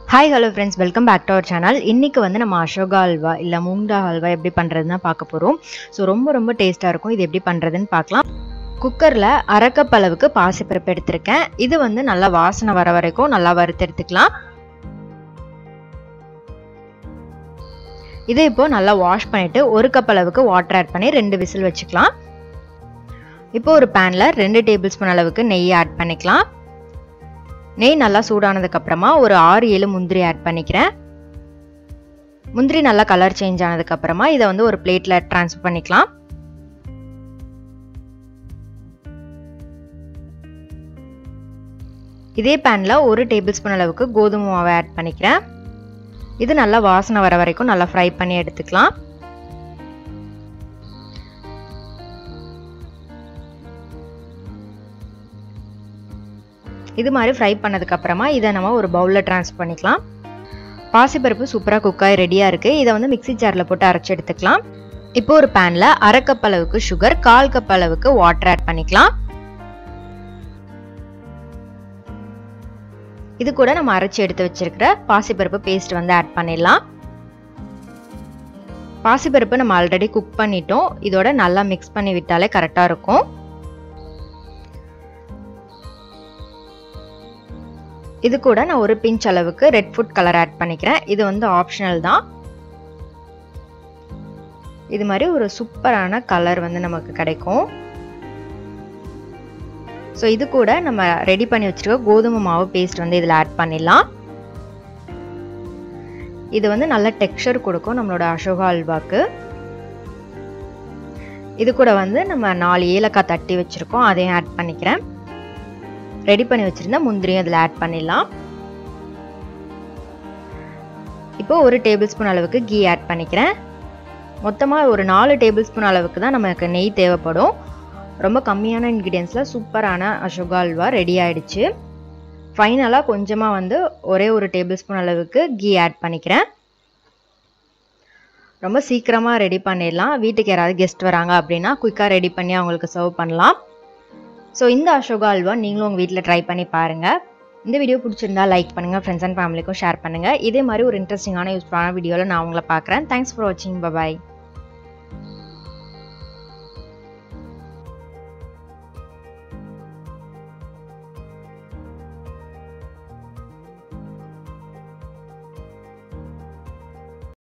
hi hello friends welcome back to our channel இன்றைக்கி வந்து நம்ம அசோகா அல்வா இல்லை மூங்கா அல்வா எப்படி பண்ணுறதுன்னு தான் பார்க்க போகிறோம் ஸோ ரொம்ப ரொம்ப டேஸ்ட்டாக இருக்கும் இது எப்படி பண்ணுறதுன்னு பார்க்கலாம் குக்கரில் அரை கப் அளவுக்கு பாசிப்பருப்பு எடுத்திருக்கேன் இது வந்து நல்லா வாசனை வர வரைக்கும் நல்லா வறுத்து எடுத்துக்கலாம் இதை இப்போ நல்லா வாஷ் பண்ணிவிட்டு ஒரு கப் அளவுக்கு வாட்டர் ஆட் பண்ணி ரெண்டு விசில் வச்சுக்கலாம் இப்போ ஒரு பேனில் ரெண்டு டேபிள் ஸ்பூன் அளவுக்கு நெய் ஆட் பண்ணிக்கலாம் நெய் நல்லா சூடானதுக்கு அப்புறமா ஒரு ஆறு ஏழு முந்திரி ஆட் பண்ணிக்கிறேன் முந்திரி நல்லா கலர் சேஞ்ச் ஆனதுக்கு அப்புறமா இதை வந்து ஒரு பிளேட்ல ட்ரான்ஸ்ஃபர் பண்ணிக்கலாம் இதே பேன்ல ஒரு டேபிள் ஸ்பூன் அளவுக்கு கோதுமை மாவை ஆட் பண்ணிக்கிறேன் இது நல்லா வாசனை வர வரைக்கும் நல்லா ஃப்ரை பண்ணி எடுத்துக்கலாம் இது மாதிரி ஃப்ரை பண்ணதுக்கு அப்புறமா இதை நம்ம ஒரு பவுலில் ட்ரான்ஸ்ஃபர் பண்ணிக்கலாம் பாசிப்பருப்பு சூப்பராக குக்காய் ரெடியாக இருக்குது இதை வந்து மிக்சி ஜாரில் போட்டு அரைச்சி எடுத்துக்கலாம் இப்போ ஒரு பேனில் அரை கப் அளவுக்கு சுகர் கால் கப் அளவுக்கு வாட்டர் ஆட் பண்ணிக்கலாம் இது கூட நம்ம அரைச்சி எடுத்து வச்சிருக்கிற பாசிப்பருப்பு பேஸ்ட் வந்து ஆட் பண்ணிடலாம் பாசிப்பருப்பு நம்ம ஆல்ரெடி குக் பண்ணிட்டோம் இதோட நல்லா மிக்ஸ் பண்ணி விட்டாலே கரெக்டாக இருக்கும் இது கூட நான் ஒரு பிஞ்ச் அளவுக்கு ரெட் ஃபுட் கலர் ஆட் பண்ணிக்கிறேன் இது வந்து ஆப்ஷனல் தான் இது மாதிரி ஒரு சூப்பரான கலர் வந்து நமக்கு கிடைக்கும் ஸோ இது கூட நம்ம ரெடி பண்ணி வச்சுருக்க கோதுமை மாவு பேஸ்ட் வந்து இதில் ஆட் பண்ணிடலாம் இது வந்து நல்ல டெக்ஸ்சர் கொடுக்கும் நம்மளோட அசோகா அல்வாக்கு இது கூட வந்து நம்ம நாலு ஏலக்காய் தட்டி வச்சுருக்கோம் அதையும் ஆட் பண்ணிக்கிறேன் ரெடி பண்ணி வச்சுருந்த முந்திரியும் அதில் ஆட் பண்ணிடலாம் இப்போ ஒரு டேபிள் ஸ்பூன் அளவுக்கு கீ ஆட் பண்ணிக்கிறேன் மொத்தமாக ஒரு நாலு டேபிள் ஸ்பூன் அளவுக்கு தான் நமக்கு நெய் தேவைப்படும் ரொம்ப கம்மியான இன்க்ரீடியன்ஸில் சூப்பரான அசோகா அல்வா ரெடி ஆயிடுச்சு ஃபைனலாக கொஞ்சமாக வந்து ஒரே ஒரு டேபிள் ஸ்பூன் அளவுக்கு கீ ஆட் பண்ணிக்கிறேன் ரொம்ப சீக்கிரமாக ரெடி பண்ணிடலாம் வீட்டுக்கு யாராவது கெஸ்ட் வராங்க அப்படின்னா குயிக்காக ரெடி பண்ணி அவங்களுக்கு சர்வ் பண்ணலாம் ஸோ இந்த அசோகா அல்வா நீங்களும் உங்கள் வீட்டில் ட்ரை பண்ணி பாருங்கள் இந்த வீடியோ பிடிச்சிருந்தா லைக் பண்ணுங்கள் ஃப்ரெண்ட்ஸ் அண்ட் ஃபேமிலிக்கும் ஷேர் பண்ணுங்கள் இதே மாதிரி ஒரு இன்ட்ரெஸ்டிங்கான யூஸ்ஃபுல்லான வீடியோவில் நான் உங்களை பார்க்குறேன் தேங்க்ஸ் ஃபார் வாட்சிங் பபாய்